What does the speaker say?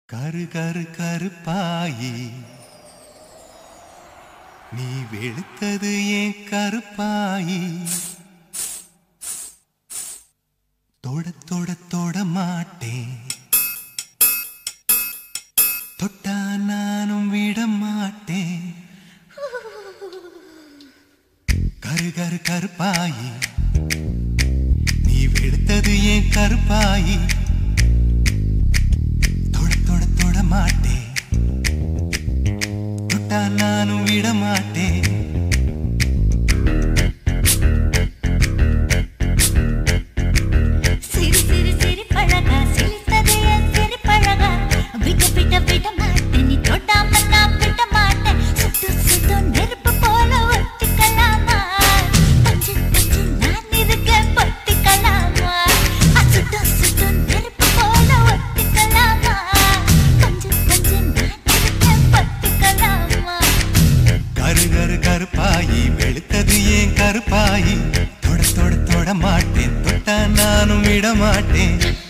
கரு கரு கருப்பாயி நீ வெளுத்தது ஏன் கருப்பாயி தொட தொட தொட மாட்டேன் தொட்டா நானும் விட மாட்டேன் கரு கரு கருப்பாயி நீ வெளுத்தது ஏன் கருப்பாயி தொட தொட தொட மாட்டேன் தொட்டா நானும் விட மாட்டேன் சிரி சிரி சிரி பழகா சிரித்தது என் சிரி பழகா விட விட விட மாட்டேன் நீ தொடாம நான் விட மாட்டேன் சுட்டு சுட்டு நெருப்பு போல ஒட்டிக்கலாமா பஞ்சு பஞ்சு நான் இருக்கேன் பட்டிக்கலாமா சுட்டு சுட்டு நெருப்பு போல ஒட்டிக்கலாமா பஞ்சு பஞ்சு நான் இருக்கேன் பட்டிக்கலாமா கரு கரு கருப்பாயி வெளுத்தது ஏன் கருப்பாயி தொட தொட தொட மாட்டேன் தொட்டா நானும் விட மாட்டேன்